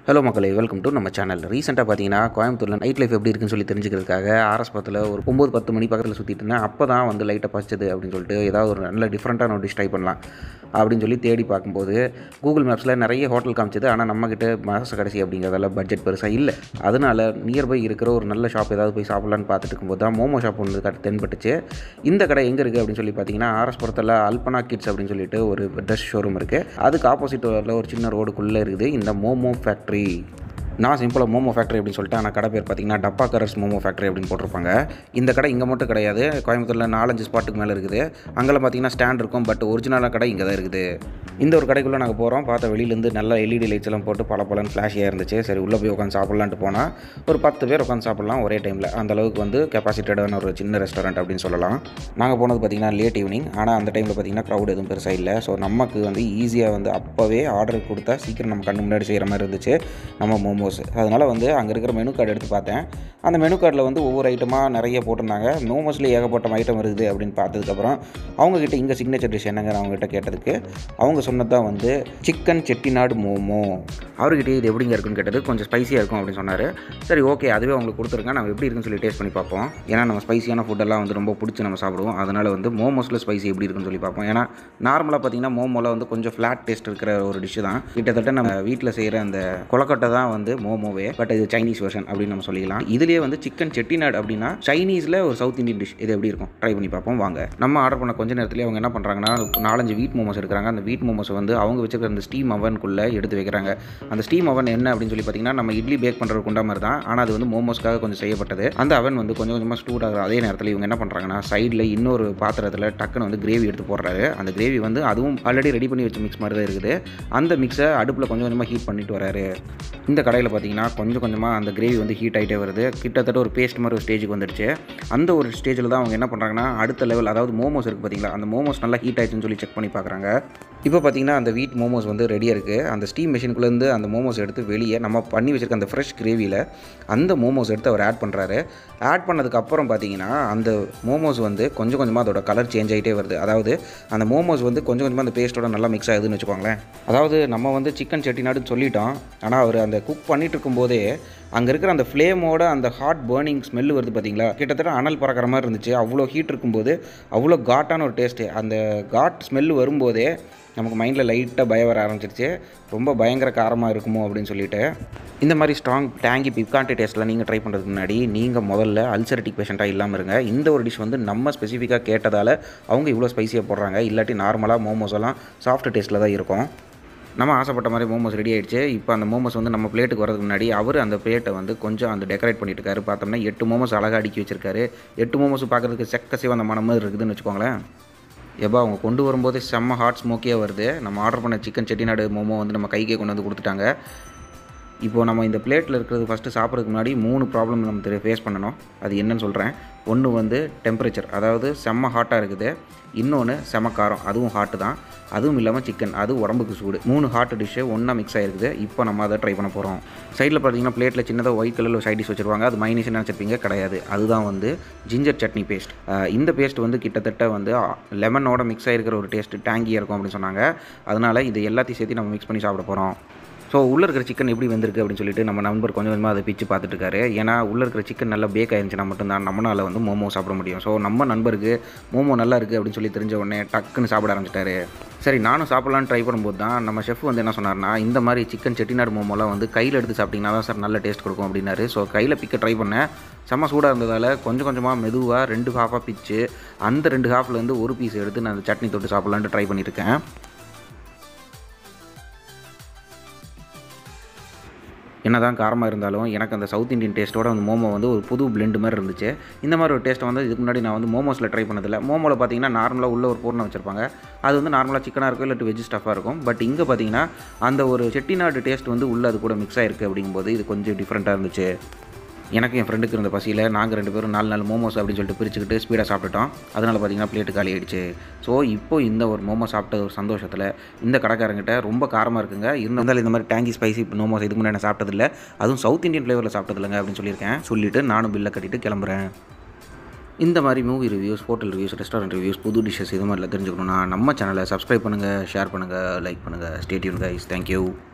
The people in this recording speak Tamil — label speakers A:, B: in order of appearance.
A: ஹலோ மக்களே வெல்கம் டு நம்ம சேனல் ரீசெண்டாக பார்த்தீங்கன்னா கோயம்புத்தூரில் நைட் லைஃப் எப்படி இருக்குன்னு சொல்லி தெரிஞ்சுக்கிறதுக்காக ஆர்எஸ் பத்தில் ஒரு ஒம்பது பத்து மணி பக்கத்தில் சுற்றிட்டு இருந்தேன் அப்போ தான் வந்து லைட்டை பசிச்சது அப்படின்னு சொல்லிட்டு ஏதாவது ஒரு நல்ல டிஃப்ரெண்ட்டான ஒரு டிஷ் ட்ரை பண்ணலாம் அப்படின்னு சொல்லி தேடி பார்க்கும்போது கூகுள் மேப்ஸில் நிறைய ஹோட்டல் காமிச்சது ஆனால் நம்மக்கிட்ட மாச கடைசி அப்படிங்கிறதால பட்ஜெட் பெருசாக இல்லை அதனால நியர்பை இருக்கிற ஒரு நல்ல ஷாப் ஏதாவது போய் சாப்பிட்லான்னு பார்த்துட்டு இருக்கும்போது தான் மோமோ ஷாப் ஒன்று கட்டு தென்பட்டுச்சு இந்த கடை எங்கே இருக்குது அப்படின்னு சொல்லி பார்த்தீங்கன்னா ஆர்எஸ் புறத்தில் அல்பனா கிட்ஸ் அப்படின்னு சொல்லிட்டு ஒரு ட்ரெஸ் ஷோரூம் இருக்குது அதுக்கு ஆப்போசிட் ஒரு சின்ன ரோடுக்குள்ளே இருக்குது இந்த மோமோ ஃபேக்ட்ரி நான் சிம்பிளாக மோமோ ஃபேக்ட்ரி அப்படின்னு சொல்லிட்டு ஆனால் கடை பேர் பார்த்தீங்கன்னா டப்பா கரர்ஸ் மோமோ ஃபேக்ட்ரி அப்படின்னு போட்டிருப்பாங்க இந்த கடை இங்கே மட்டும் கிடையாது கோயம்புத்தூரில் நாலஞ்சு ஸ்பாட்டுக்கு மேலே இருக்குது அங்கெல்லாம் பார்த்தீங்கன்னா ஸ்டாண்ட் இருக்கும் பட் ஒரிஜினலான கடை இங்கே தான் இருக்குது இந்த ஒரு கடைக்குள்ளே நாங்கள் போகிறோம் பார்த்தா வெளியிலேருந்து நல்ல எல்இடி லைட்ஸ் எல்லாம் போட்டு பல பலன் ஃப்ளாஷியாக இருந்துச்சு சரி உள்ளே போய் உட்காந்து சாப்பிட்லான்ட்டு போனால் ஒரு பத்து பேர் உட்காந்து சாப்பிட்லாம் ஒரே டைமில் அந்த அளவுக்கு வந்து கெப்பாசிட்டடான ஒரு சின்ன ரெஸ்டாரண்ட் அப்படின்னு சொல்லலாம் நாங்கள் போனது பார்த்திங்கன்னா லேட் ஈவினிங் ஆனால் அந்த டைமில் பார்த்திங்கன்னா க்ரௌட் எதுவும் பெருசாக இல்லை ஸோ நமக்கு வந்து ஈஸியாக வந்து அப்போவே ஆர்டர் கொடுத்தா சீக்கிரம் நம்ம கண்ணு முன்னாடி செய்கிற மாதிரி இருந்துச்சு நம்ம மோமோஸ் அதனால் வந்து அங்கே இருக்கிற மெனு கார்டு எடுத்து பார்த்தேன் அந்த மெனு கார்டில் வந்து ஒவ்வொரு ஐட்டமாக நிறைய போட்டிருந்தாங்க மோமோஸ்லேயே ஏகப்பட்ட ஐட்டம் இருக்குது அப்படின்னு பார்த்ததுக்கப்புறம் அவங்கக்கிட்ட இங்கே சிக்னேச்சர் டிஷ் என்னங்க அவங்ககிட்ட கேட்டதுக்கு அவங்க சொன்னது தான் வந்து சிக்கன் செட்டிநாடு மோமோ அவர்கிட்ட இது எப்படிங்க இருக்குன்னு கேட்டது கொஞ்சம் ஸ்பைசியாக இருக்கும் அப்படின்னு சொன்னார் சரி ஓகே அதுவே உங்களுக்கு கொடுத்துருங்க நம்ம எப்படி இருக்குன்னு சொல்லி டேஸ்ட் பண்ணி பார்ப்போம் ஏன்னா நம்ம ஸ்பைசியான ஃபுட்டெல்லாம் வந்து ரொம்ப பிடிச்சி நம்ம சாப்பிடுவோம் அதனால் வந்து மோமோஸில் ஸ்பைசி எப்படி இருக்குன்னு சொல்லி பார்ப்போம் ஏன்னா நார்மலாக பார்த்தீங்கன்னா மோமோவில் வந்து கொஞ்சம் ஃப்ளாட் டேஸ்ட் இருக்கிற ஒரு டிஷ் தான் கிட்டத்தட்ட நம்ம வீட்டில் செய்கிற அந்த கொலக்கட்டை தான் வந்து மோமோவே பட் இது சைனீஸ் வெர்ஷன் அப்படின்னு நம்ம சொல்லிக்கலாம் இதுலேயே வந்து சிக்கன் செட்டிநாடு அப்படின்னா சைனீஸில் ஒரு சவுத் இந்தியன் டிஷ் இது எப்படி இருக்கும் ட்ரை பண்ணி பார்ப்போம் வாங்க நம்ம ஆர்டர் பண்ண கொஞ்ச நேரத்துலேயே அவங்க என்ன பண்ணுறாங்கன்னா நாலஞ்சு வீட் மோமோஸ் எடுக்கிறாங்க அந்த வீட் மோமோஸ் வந்து அவங்க வச்சிருக்கிற அந்த ஸ்டீம் அவனுக்குள்ளே எடுத்து வைக்கிறாங்க அந்த ஸ்டீம் அவன் என்ன அப்படின்னு சொல்லி பார்த்தீங்கன்னா நம்ம இட்லி பேக் பண்ணுற குண்டா மாதிரி தான் ஆனால் அது வந்து மோமோஸ்க்காக கொஞ்சம் செய்யப்பட்டது அந்த அவன் வந்து கொஞ்சம் கொஞ்சமாக ஸ்டூட் ஆகிற அதே நேரத்தில் இவங்க என்ன பண்ணுறாங்கன்னா சைடில் இன்னொரு பாத்திரத்தில் டக்குன்னு வந்து கிரேவி எடுத்து போடுறாரு அந்த கிரேவி வந்து அதுவும் ஆல்ரெடி ரெடி பண்ணி வச்ச மிக்ஸ் மாதிரி தான் இருக்குது அந்த மிக்ஸை அடுப்பில் கொஞ்சம் கொஞ்சமாக ஹீட் பண்ணிட்டு வராரு இந்த கடையில் பார்த்தீங்கன்னா கொஞ்சம் கொஞ்சமாக அந்த கிரேவி வந்து ஹீட் ஆகிட்டே வருது கிட்டத்தட்ட ஒரு பேஸ்ட் மாதிரி ஒரு ஸ்டேஜுக்கு வந்துடுச்சு அந்த ஒரு ஸ்டேஜில் தான் அவங்க என்ன பண்ணுறாங்கன்னா அடுத்த லெவல் அதாவது மோமோஸ் இருக்குது பார்த்தீங்களா அந்த மோமோஸ் நல்லா ஹீட் ஆயிடுச்சுன்னு சொல்லி செக் பண்ணி பார்க்குறாங்க இப்போ பார்த்தீங்கன்னா அந்த வீட் மோமோஸ் வந்து ரெடியாக இருக்குது அந்த ஸ்டீம் மிஷினுக்குள்ளேருந்து அந்த மோமோஸ் எடுத்து வெளியே நம்ம பண்ணி வச்சிருக்க அந்த ஃப்ரெஷ் கிரேவியில் அந்த மோமோஸ் எடுத்து அவர் ஆட் பண்ணுறாரு ஆட் பண்ணதுக்கப்புறம் பார்த்தீங்கன்னா அந்த மோமோஸ் வந்து கொஞ்சம் கொஞ்சமாக அதோட கலர் சேஞ்ச் ஆகிட்டே வருது அதாவது அந்த மோமோஸ் வந்து கொஞ்சம் கொஞ்சமாக அந்த பேஸ்ட்டோட நல்லா மிக்ஸ் ஆகுதுன்னு வச்சுக்கோங்களேன் அதாவது நம்ம வந்து சிக்கன் செட்டிநாடுன்னு சொல்லிட்டோம் ஆனால் அவர் அந்த குக் பண்ணிட்டு இருக்கும்போதே அங்கே இருக்கிற அந்த ஃப்ளேமோட அந்த ஹாட் பேர்னிங் ஸ்மெல் வருது பார்த்தீங்களா கிட்டத்தட்ட அனல் பறக்கிற மாதிரி இருந்துச்சு அவ்வளோ ஹீட் இருக்கும்போது அவ்வளோ காட்டான ஒரு டேஸ்ட்டு அந்த காட் ஸ்மெல் வரும்போதே நமக்கு மைண்டில் லைட்டாக பயம் வர ஆரம்பிச்சிருச்சு ரொம்ப பயங்கர காரமாக இருக்குமோ அப்படின்னு சொல்லிட்டு இந்த மாதிரி ஸ்ட்ராங் டேங்கி பிப்கான்டி டேஸ்ட்டில் நீங்கள் ட்ரை பண்ணுறதுக்கு முன்னாடி நீங்கள் முதல்ல அல்சரட்டிக் பேஷண்ட்டாக இல்லாமல் இருங்க இந்த ஒரு டிஷ் வந்து நம்ம ஸ்பெசிஃபிக்காக கேட்டதால் அவங்க இவ்வளோ ஸ்பைசியாக போடுறாங்க இல்லாட்டி நார்மலாக மோமோஸ் எல்லாம் சாஃப்ட் டேஸ்ட்டில் தான் இருக்கும் நம்ம ஆசைப்பட்ட மாதிரி மோமோஸ் ரெடி ஆயிடுச்சு இப்போ அந்த மோமோஸ் வந்து நம்ம பிளேட்டுக்கு வரதுக்கு முன்னாடி அவர் அந்த பிளேட்டை வந்து கொஞ்சம் அந்த டெக்கரேட் பண்ணிட்டு இருக்காரு பார்த்தோம்னா எட்டு மோமோஸ் அழகாக அடுக்கி வச்சிருக்காரு எட்டு மோமோஸ் பார்க்குறதுக்கு செக்க சிவந்த மனம் மாதிரி இருக்குதுன்னு வச்சுக்கோங்களேன் எப்போ அவங்க கொண்டு வரும்போதே செம்ம ஹாட் ஸ்மோக்கியாக வருது நம்ம ஆர்டர் பண்ண சிக்கன் செட்டிநாடு மோமோ வந்து நம்ம கைக்கே கொண்டு வந்து கொடுத்துட்டாங்க இப்போது நம்ம இந்த பிளேட்டில் இருக்கிறது ஃபஸ்ட்டு சாப்பிட்றதுக்கு முன்னாடி மூணு ப்ராப்ளம் நம்ம ஃபேஸ் பண்ணணும் அது என்னன்னு சொல்கிறேன் ஒன்று வந்து டெம்பரேச்சர் அதாவது செம்ம ஹாட்டாக இருக்குது இன்னொன்று செம்ம காரம் அதுவும் ஹாட்டு தான் அதுவும் இல்லாமல் சிக்கன் அது உடம்புக்கு சூடு மூணு ஹாட் டிஷ்ஷு ஒன்றா மிக்ஸ் ஆகிருக்குது இப்போ நம்ம அதை ட்ரை பண்ண போகிறோம் சைடில் பார்த்தீங்கன்னா பிளேட்டில் சின்னதாக ஒயிட் கலரில் சைட் டிஷ் வச்சுருவாங்க அது மைனஸ் நினச்சிருப்பீங்க கிடையாது அதுதான் வந்து ஜிஞ்சர் சட்னி பேஸ்ட் இந்த பேஸ்ட் வந்து கிட்டத்தட்ட வந்து லெமனோட மிக்ஸ் ஆகிருக்கிற ஒரு டேஸ்ட் டேங்கியாக இருக்கும் அப்படின்னு சொன்னாங்க அதனால் இது எல்லாத்தையும் சேர்த்து நம்ம மிக்ஸ் பண்ணி சாப்பிட போகிறோம் ஸோ உள்ளே இருக்கிற சிக்கன் எப்படி வந்திருக்கு அப்படின்னு சொல்லிட்டு நம்ம நண்பர் கொஞ்சம் கொஞ்சமாக அதை பிச்சு பார்த்துட்டு இருக்காரு ஏன்னா உள்ளே இருக்கிற சிக்கன் நல்லா பேக் ஆயிருந்துச்சுன்னா மட்டும்தான் நம்மளால் வந்து மோமோ சாப்பிட முடியும் ஸோ நம்ம நண்பருக்கு மோமோ நல்லா இருக்குது அப்படின்னு சொல்லி தெரிஞ்ச உடனே டக்குன்னு சாப்பிட ஆரம்பிச்சிட்டாரு சரி நானும் சாப்பிட்லான்னு ட்ரை பண்ணும்போது தான் நம்ம ஷெஃப் வந்து என்ன சொன்னார்னா இந்த மாதிரி சிக்கன் செட்டிநாடு மோமோலாம் வந்து கையில் எடுத்து சாப்பிட்டிங்கன்னா தான் சார் நல்ல டேஸ்ட் கொடுக்கும் அப்படின்னாரு ஸோ கையில் பிக்க ட்ரை பண்ணேன் செம்ம சூடாக இருந்ததால் கொஞ்சம் கொஞ்சமாக மெதுவாக ரெண்டு ஹாஃபாக பிச்சு அந்த ரெண்டு ஹாஃப்லேருந்து ஒரு பீஸ் எடுத்து நான் அந்த சட்னி தொட்டு சாப்பிட்லான்ட்டு ட்ரை பண்ணியிருக்கேன் என்ன தான் காரமாக இருந்தாலும் எனக்கு அந்த சவுத் இந்தியன் டேஸ்ட்டோட அந்த மோமோ வந்து ஒரு புது பிளெண்டு மாதிரி இருந்துச்சு இந்த மாதிரி ஒரு டேஸ்ட்டை வந்து இதுக்கு முன்னாடி நான் வந்து மோமோஸில் ட்ரை பண்ணதில்லை மோமோவில் பார்த்தீங்கன்னா நார்மலாக உள்ள ஒரு பூர்ணம் வச்சிருப்பாங்க அது வந்து நார்மலாக சிக்கனாக இருக்கும் இல்லாட்டி வெஜ் ஸ்டஃபாக இருக்கும் பட் இங்கே பார்த்தீங்கன்னா அந்த ஒரு செட்டிநாடு டேஸ்ட் வந்து உள்ளே அது கூட மிக்ஸ் ஆகிருக்கு அப்படிங்கும்போது இது கொஞ்சம் டிஃப்ரெண்ட்டாக இருந்துச்சு எனக்கு என் ஃப்ரெண்டுக்கு இருந்த பசியில் நாங்கள் ரெண்டு பேரும் நாலு நாலு மோமோஸ் அப்படின்னு சொல்லிட்டு பிரிச்சுக்கிட்டு ஸ்பீடாக சாப்பிட்டுட்டோம் அதனால் பார்த்தீங்கன்னா பிளேட்டு காலி ஆயிடுச்சு ஸோ இப்போ இந்த ஒரு மோமோ சாப்பிட்ட ஒரு சந்தோஷத்தில் இந்த கடைக்காரங்கிட்ட ரொம்ப காரமாக இருக்குங்க இருந்தாலும் இந்த மாதிரி டேங்கி ஸ்பைசி மோமோஸ் இதுக்கு முன்னாடி நான் சாப்பிட்டதில்ல அதுவும் சவுத் இந்தியன் ஃப்ளேவரில் சாப்பிட்டதில்லைங்க அப்படின்னு சொல்லியிருக்கேன் சொல்லிவிட்டு நானும் பில்லை கட்டிட்டு கிளம்புறேன் இந்த மாதிரி movie reviews hotel reviews restaurant reviews புது டிஷ்ஷஸ் இது மாதிரிலாம் தெரிஞ்சுக்கணுன்னா நம்ம சேனலை சப்ஸ்கிரைப் பண்ணுங்கள் ஷேர் பண்ணுங்கள் லைக் பண்ணுங்கள் ஸ்டேட்யூன் கைஸ் தேங்க்யூ